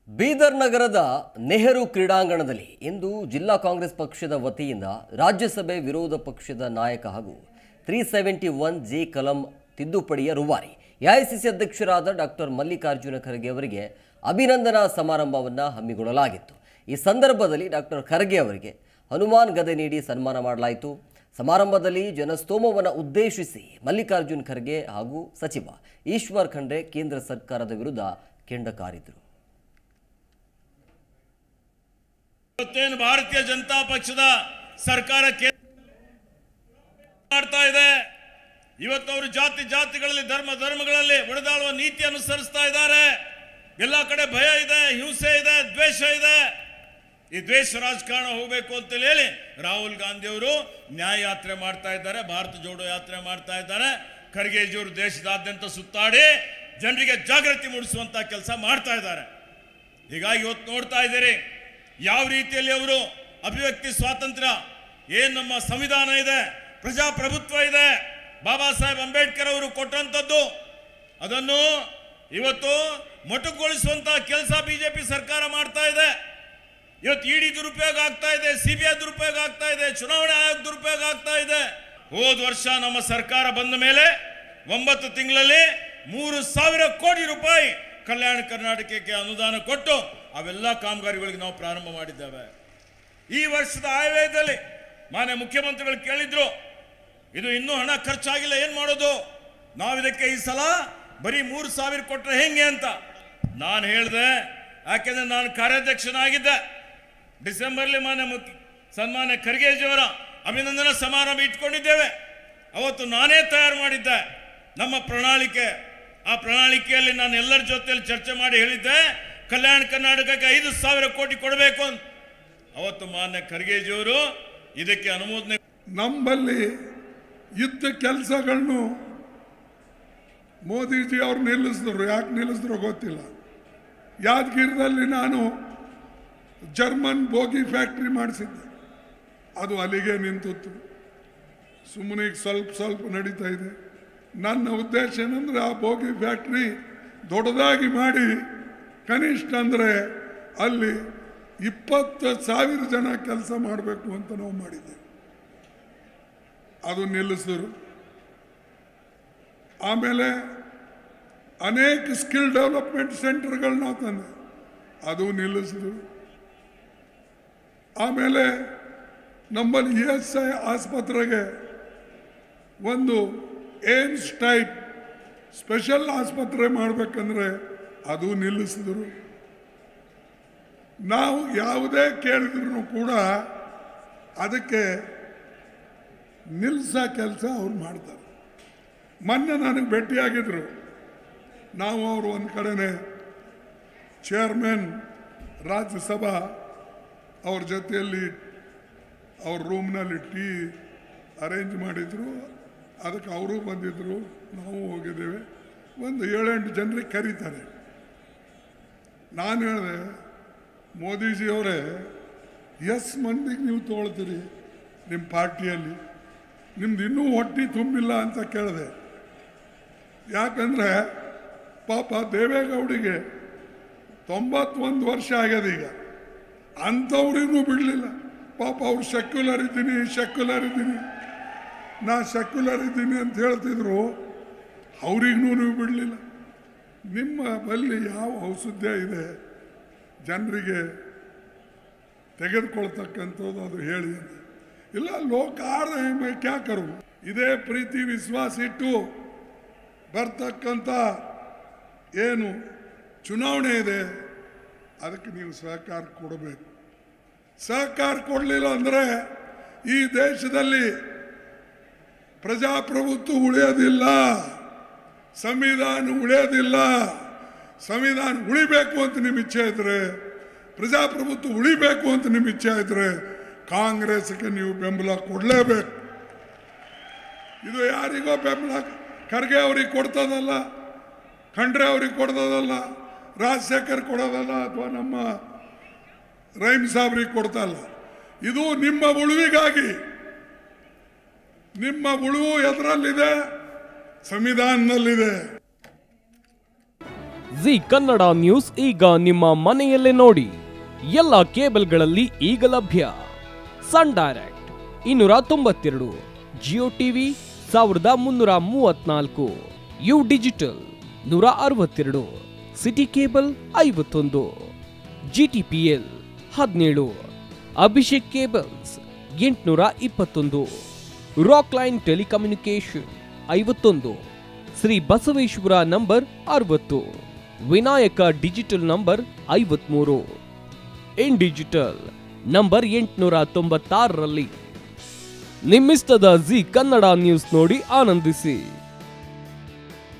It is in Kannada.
ಬೀದರ್ ನಗರದ ನೆಹರು ಕ್ರೀಡಾಂಗಣದಲ್ಲಿ ಇಂದು ಜಿಲ್ಲಾ ಕಾಂಗ್ರೆಸ್ ಪಕ್ಷದ ವತಿಯಿಂದ ರಾಜ್ಯಸಭೆ ವಿರೋಧ ಪಕ್ಷದ ನಾಯಕ ಹಾಗೂ ತ್ರೀ ಸೆವೆಂಟಿ ಒನ್ ಜೆ ಕಲಂ ತಿದ್ದುಪಡಿಯ ರೂವಾರಿ ಎಐಸಿಸಿ ಅಧ್ಯಕ್ಷರಾದ ಡಾಕ್ಟರ್ ಮಲ್ಲಿಕಾರ್ಜುನ ಖರ್ಗೆ ಅವರಿಗೆ ಅಭಿನಂದನಾ ಸಮಾರಂಭವನ್ನು ಹಮ್ಮಿಕೊಳ್ಳಲಾಗಿತ್ತು ಈ ಸಂದರ್ಭದಲ್ಲಿ ಡಾಕ್ಟರ್ ಖರ್ಗೆ ಅವರಿಗೆ ಹನುಮಾನ್ ಗದೆ ನೀಡಿ ಸನ್ಮಾನ ಮಾಡಲಾಯಿತು ಸಮಾರಂಭದಲ್ಲಿ ಜನಸ್ತೋಮವನ್ನು ಉದ್ದೇಶಿಸಿ ಮಲ್ಲಿಕಾರ್ಜುನ್ ಖರ್ಗೆ ಹಾಗೂ ಸಚಿವ ಈಶ್ವರ್ ಖಂಡ್ರೆ ಕೇಂದ್ರ ಸರ್ಕಾರದ ವಿರುದ್ಧ ಕೆಂಡ ಕಾರಿದರು ಇವತ್ತೇನು ಭಾರತೀಯ ಜನತಾ ಪಕ್ಷದ ಸರ್ಕಾರ ಕೇ- ಮಾಡ್ತಾ ಇದೆ ಇವತ್ತು ಅವರು ಜಾತಿ ಜಾತಿಗಳಲ್ಲಿ ಧರ್ಮ ಧರ್ಮಗಳಲ್ಲಿ ಒಡೆದಾಳುವ ನೀತಿ ಅನುಸರಿಸ್ತಾ ಇದ್ದಾರೆ ಎಲ್ಲ ಕಡೆ ಭಯ ಇದೆ ಹಿಂಸೆ ಇದೆ ದ್ವೇಷ ಇದೆ ಈ ದ್ವೇಷ ರಾಜಕಾರಣ ಹೋಗಬೇಕು ಅಂತ ಹೇಳಿ ರಾಹುಲ್ ಗಾಂಧಿ ಅವರು ನ್ಯಾಯ ಯಾತ್ರೆ ಮಾಡ್ತಾ ಇದ್ದಾರೆ ಭಾರತ ಜೋಡೋ ಯಾತ್ರೆ ಮಾಡ್ತಾ ಇದ್ದಾರೆ ಖರ್ಗೆಜಿಯವರು ದೇಶದಾದ್ಯಂತ ಸುತ್ತಾಡಿ ಜನರಿಗೆ ಜಾಗೃತಿ ಮೂಡಿಸುವಂತ ಕೆಲಸ ಮಾಡ್ತಾ ಇದ್ದಾರೆ ಹೀಗಾಗಿ ಇವತ್ತು ನೋಡ್ತಾ ಇದ್ದೀರಿ ಯಾವ ರೀತಿಯಲ್ಲಿ ಅವರು ಅಭಿವ್ಯಕ್ತಿ ಸ್ವಾತಂತ್ರ್ಯ ಏನ್ ನಮ್ಮ ಸಂವಿಧಾನ ಇದೆ ಪ್ರಜಾಪ್ರಭುತ್ವ ಇದೆ ಬಾಬಾ ಸಾಹೇಬ್ ಅಂಬೇಡ್ಕರ್ ಅವರು ಕೊಟ್ಟಂಥದ್ದು ಅದನ್ನು ಇವತ್ತು ಮೊಟಕುಗೊಳಿಸುವಂತ ಕೆಲಸ ಬಿಜೆಪಿ ಸರ್ಕಾರ ಮಾಡ್ತಾ ಇದೆ ಇವತ್ತು ಇಡಿ ದುರುಪಯೋಗ ಆಗ್ತಾ ಇದೆ ಸಿಬಿಐ ದುರುಪಯೋಗ ಆಗ್ತಾ ಇದೆ ಚುನಾವಣಾ ಆಯೋಗ ದುರುಪಯೋಗ ಆಗ್ತಾ ಇದೆ ಹೋದ ವರ್ಷ ನಮ್ಮ ಸರ್ಕಾರ ಬಂದ ಮೇಲೆ ಒಂಬತ್ತು ತಿಂಗಳಲ್ಲಿ ಮೂರು ಸಾವಿರ ಕೋಟಿ ರೂಪಾಯಿ ಕಲ್ಯಾಣ ಕರ್ನಾಟಕಕ್ಕೆ ಅನುದಾನ ಕೊಟ್ಟು ಅವೆಲ್ಲ ಕಾಮಗಾರಿಗಳಿಗೆ ನಾವು ಪ್ರಾರಂಭ ಮಾಡಿದ್ದೇವೆ ಈ ವರ್ಷದ ಆಯವ್ಯಯದಲ್ಲಿ ಮಾನ್ಯ ಮುಖ್ಯಮಂತ್ರಿಗಳು ಕೇಳಿದ್ರು ಇದು ಇನ್ನೂ ಹಣ ಖರ್ಚಾಗಿಲ್ಲ ಏನ್ ಮಾಡೋದು ನಾವು ಇದಕ್ಕೆ ಈ ಸಲ ಬರೀ ಮೂರು ಸಾವಿರ ಕೊಟ್ಟರೆ ಹೆಂಗೆ ಅಂತ ನಾನು ಹೇಳಿದೆ ಯಾಕೆಂದ್ರೆ ನಾನು ಕಾರ್ಯಾಧ್ಯಕ್ಷನಾಗಿದ್ದೆ ಡಿಸೆಂಬರ್ಲಿ ಮಾನ್ಯ ಮುಖ್ಯ ಸನ್ಮಾನ್ಯ ಖರ್ಗೆಜಿಯವರ ಅಭಿನಂದನಾ ಸಮಾರಂಭ ಇಟ್ಕೊಂಡಿದ್ದೇವೆ ಅವತ್ತು ನಾನೇ ತಯಾರು ಮಾಡಿದ್ದೆ ನಮ್ಮ ಪ್ರಣಾಳಿಕೆ ಆ ಪ್ರಣಾಳಿಕೆಯಲ್ಲಿ ನಾನು ಎಲ್ಲರ ಜೊತೆಯಲ್ಲಿ ಚರ್ಚೆ ಮಾಡಿ ಹೇಳಿದ್ದೆ ಕಲ್ಯಾಣ ಕರ್ನಾಟಕಕ್ಕೆ ಐದು ಸಾವಿರ ಕೋಟಿ ಕೊಡಬೇಕು ಅಂತ ಅವತ್ತು ಮಾನ್ಯ ಖರ್ಗೆಜಿಯವರು ಇದಕ್ಕೆ ಅನುಮೋದನೆ ನಮ್ಮಲ್ಲಿ ಇದ್ದ ಕೆಲಸಗಳನ್ನು ಮೋದಿಜಿ ಅವ್ರು ನಿಲ್ಲಿಸಿದ್ರು ಯಾಕೆ ನಿಲ್ಲಿಸಿದ್ರು ಗೊತ್ತಿಲ್ಲ ಯಾದಗಿರಿದಲ್ಲಿ ನಾನು ಜರ್ಮನ್ ಬೋಗಿ ಫ್ಯಾಕ್ಟ್ರಿ ಮಾಡಿಸಿದ್ದೆ ಅದು ಅಲ್ಲಿಗೆ ನಿಂತಿತ್ತು ಸುಮ್ಮನೆ ಈಗ ಸ್ವಲ್ಪ ಸ್ವಲ್ಪ ನಡೀತಾ ಇದೆ ನನ್ನ ಉದ್ದೇಶ ಏನಂದ್ರೆ ಆ ಬೋಗಿ ಫ್ಯಾಕ್ಟ್ರಿ ದೊಡ್ಡದಾಗಿ ಮಾಡಿ ಕನಿಷ್ಠ ಅಂದರೆ ಅಲ್ಲಿ ಇಪ್ಪತ್ತು ಸಾವಿರ ಜನ ಕೆಲಸ ಮಾಡಬೇಕು ಅಂತ ನಾವು ಮಾಡಿದ್ದೇವೆ ಅದು ನಿಲ್ಲಿಸಿದ್ರು ಆಮೇಲೆ ಅನೇಕ ಸ್ಕಿಲ್ ಡೆವಲಪ್ಮೆಂಟ್ ಸೆಂಟರ್ಗಳು ನಾವು ತಂದೆ ಅದು ನಿಲ್ಲಿಸಿದ್ರು ಆಮೇಲೆ ನಮ್ಮಲ್ಲಿ ಇ ಎಸ್ ಐ ಆಸ್ಪತ್ರೆಗೆ ಒಂದು ಏಮ್ಸ್ ಟೈಪ್ ಸ್ಪೆಷಲ್ ಆಸ್ಪತ್ರೆ ಮಾಡಬೇಕಂದ್ರೆ ಅದು ನಿಲ್ಲಿಸಿದ್ರು ನಾವು ಯಾವುದೇ ಕೇಳಿದ್ರು ಕೂಡ ಅದಕ್ಕೆ ನಿಲ್ಲಿಸೋ ಕೆಲಸ ಅವ್ರು ಮಾಡ್ತಾರೆ ಮೊನ್ನೆ ನನಗೆ ಭೇಟಿಯಾಗಿದ್ರು ನಾವು ಅವರು ಒಂದು ಕಡೆನೆ ಚೇರ್ಮನ್ ರಾಜ್ಯಸಭಾ ಅವ್ರ ಜೊತೆಯಲ್ಲಿ ಅವ್ರ ರೂಮ್ನಲ್ಲಿ ಟೀ ಅರೇಂಜ್ ಮಾಡಿದ್ರು ಅದಕ್ಕೆ ಅವರು ಬಂದಿದ್ದರು ನಾವು ಹೋಗಿದ್ದೇವೆ ಒಂದು ಏಳೆಂಟು ಜನರಿಗೆ ಕರೀತಾರೆ ನಾನು ಹೇಳಿದೆ ಮೋದಿಜಿಯವರೇ ಎಸ್ ಮಂದಿಗೆ ನೀವು ತೊಗೊಳ್ತೀರಿ ನಿಮ್ಮ ಪಾರ್ಟಿಯಲ್ಲಿ ನಿಮ್ದು ಇನ್ನೂ ಹೊಟ್ಟೆ ತುಂಬಿಲ್ಲ ಅಂತ ಕೇಳಿದೆ ಯಾಕಂದರೆ ಪಾಪ ದೇವೇಗೌಡಿಗೆ ತೊಂಬತ್ತೊಂದು ವರ್ಷ ಆಗ್ಯದ ಈಗ ಅಂಥವ್ರಿಗೂ ಬಿಡಲಿಲ್ಲ ಪಾಪ ಅವ್ರು ಸೆಕ್ಯುಲರ್ ಇದ್ದೀನಿ ಸೆಕ್ಯುಲರ್ ಇದ್ದೀನಿ ನಾ ಸೆಕ್ಯುಲರ್ ಇದ್ದೀನಿ ಅಂತ ಹೇಳ್ತಿದ್ರು ಅವ್ರಿಗೂ ನೀವು ಬಿಡಲಿಲ್ಲ ನಿಮ್ಮ ಬಲ್ಲಿ ಯಾವ ಔಷಧ್ಯ ಇದೆ ಜನರಿಗೆ ತೆಗೆದುಕೊಳ್ತಕ್ಕಂಥದ್ದು ಅದು ಹೇಳಿ ಅಂತ. ಇಲ್ಲ ಲೋಕ ಆರ ಕ್ಯಾ ಕರು ಇದೇ ಪ್ರೀತಿ ವಿಶ್ವಾಸ ಇಟ್ಟು ಬರ್ತಕ್ಕಂಥ ಏನು ಚುನಾವಣೆ ಇದೆ ಅದಕ್ಕೆ ನೀವು ಸಹಕಾರ ಕೊಡಬೇಕು ಸಹಕಾರ ಕೊಡಲಿಲ್ಲ ಅಂದರೆ ಈ ದೇಶದಲ್ಲಿ ಪ್ರಜಾಪ್ರಭುತ್ವ ಉಳಿಯೋದಿಲ್ಲ ಸಂವಿಧಾನ ಉಳಿಯೋದಿಲ್ಲ ಸಂವಿಧಾನ ಉಳಿಬೇಕು ಅಂತ ನಿಮ್ಮ ಇಚ್ಛೆ ಇದ್ರೆ ಪ್ರಜಾಪ್ರಭುತ್ವ ಉಳಿಬೇಕು ಅಂತ ನಿಮ್ಮ ಇಚ್ಛೆ ಇದ್ರೆ ಕಾಂಗ್ರೆಸ್ಗೆ ನೀವು ಬೆಂಬಲ ಕೊಡಲೇಬೇಕು ಇದು ಯಾರಿಗೋ ಬೆಂಬಲ ಖರ್ಗೆ ಅವ್ರಿಗೆ ಕೊಡ್ತದಲ್ಲ ಖಂಡ್ರೆ ಅವ್ರಿಗೆ ಕೊಡ್ತದಲ್ಲ ರಾಜಶೇಖರ್ ಕೊಡೋದಲ್ಲ ಅಥವಾ ನಮ್ಮ ರೈಮ್ ಸಾಬ್ರಿಗೆ ಕೊಡ್ತಲ್ಲ ಇದು ನಿಮ್ಮ ಉಳುವಿಗಾಗಿ ನಿಮ್ಮ ಉಳುವು ಎದರಲ್ಲಿದೆ ಸಂವಿಧಾನದಲ್ಲಿದೆ ಜಿ ಕನ್ನಡ ನ್ಯೂಸ್ ಈಗ ನಿಮ್ಮ ಮನೆಯಲ್ಲೇ ನೋಡಿ ಎಲ್ಲ ಕೇಬಲ್ಗಳಲ್ಲಿ ಈಗ ಲಭ್ಯ ಸನ್ ಡೈರೆಕ್ಟ್ ಇನ್ನೂರ ತೊಂಬತ್ತೆರಡು ಜಿಯೋ ಟಿವಿ ಸಾವಿರದ ಮುನ್ನೂರ ಮೂವತ್ನಾಲ್ಕು ಯು ಡಿಜಿಟಲ್ ನೂರ ಅರವತ್ತೆರಡು ಸಿಟಿ ಕೇಬಲ್ ಐವತ್ತೊಂದು ಜಿಟಿಪಿಎಲ್ ಹದಿನೇಳು ಅಭಿಷೇಕ್ ಕೇಬಲ್ಸ್ ಎಂಟುನೂರ ಇಪ್ಪತ್ತೊಂದು ರಾಕ್ ಲೈನ್ ಟೆಲಿಕಮ್ಯುನಿಕೇಶನ್ ಐವತ್ತೊಂದು ಶ್ರೀ ಬಸವೇಶ್ವರ ನಂಬರ್ ಅರವತ್ತು ವಿನಾಯಕ ಡಿಜಿಟಲ್ ನಂಬರ್ ಐವತ್ಮೂರು ಇನ್ ಡಿಜಿಟಲ್ ನಂಬರ್ ಎಂಟುನೂರ ತೊಂಬತ್ತಾರರಲ್ಲಿ ನಿಮ್ಮಿಸ್ತದ ಜಿ ಕನ್ನಡ ನ್ಯೂಸ್ ನೋಡಿ ಆನಂದಿಸಿ